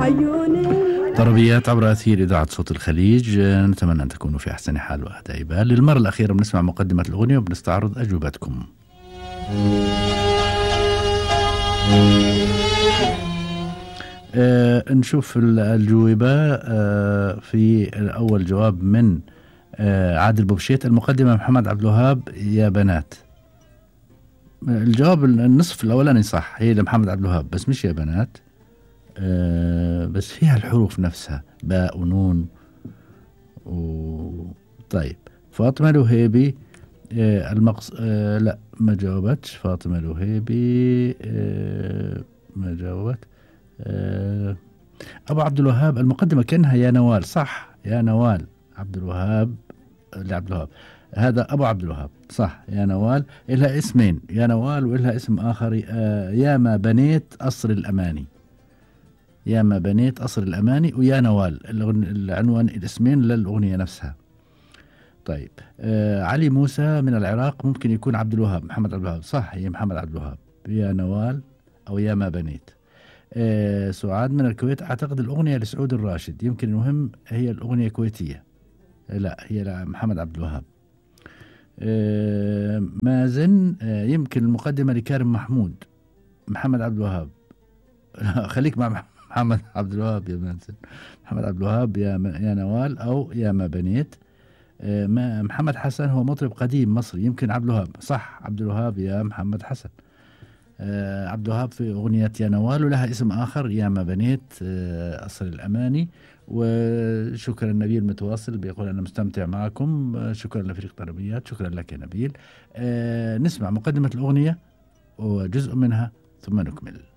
عيوني طربيات عبر أثير إذاعة صوت الخليج نتمنى أن تكونوا في أحسن حال وأهدى بال للمرة الأخيرة بنسمع مقدمة الأغنية وبنستعرض أجوبتكم آه نشوف الأجوبة آه في أول جواب من آه عادل بوبشيت المقدمة محمد عبد الوهاب يا بنات الجواب النصف الأولاني صح هي لمحمد عبد الوهاب بس مش يا بنات آه بس فيها الحروف نفسها باء ونون و طيب فاطمة الوهيبي آه المقص آه لا ما جاوبتش فاطمة الوهيبي آه ما جاوبت آه أبو عبد الوهاب المقدمة كأنها يا نوال صح يا نوال عبد الوهاب لعبد الوهاب هذا أبو عبد الوهاب صح يا نوال إلها اسمين يا نوال وإلها اسم آخر آه يا ما بنيت أصر الأماني يا ما بنيت أصر الأماني ويا نوال العنوان الاسمين للأغنية نفسها طيب آه علي موسى من العراق ممكن يكون عبد الوهاب محمد عبد الوهاب صح هي محمد عبد الوهاب يا نوال أو يا ما بنيت آه سعاد من الكويت أعتقد الأغنية لسعود الراشد يمكن المهم هي الأغنية كويتية لا هي محمد عبد الوهاب آه مازن آه يمكن المقدمة لكارم محمود محمد عبد الوهاب خليك مع محمد عبد الوهاب يا مازن محمد عبد الوهاب يا يا نوال او يا ما بنيت آه ما محمد حسن هو مطرب قديم مصري يمكن عبد الوهاب صح عبد الوهاب يا محمد حسن آه عبد الوهاب في أغنية يا نوال ولها اسم آخر يا ما بنيت آه أصل الأماني وشكرا نبيل متواصل بيقول أنا مستمتع معكم آه شكرا لفريق طربيات شكرا لك يا نبيل آه نسمع مقدمة الأغنية وجزء منها ثم نكمل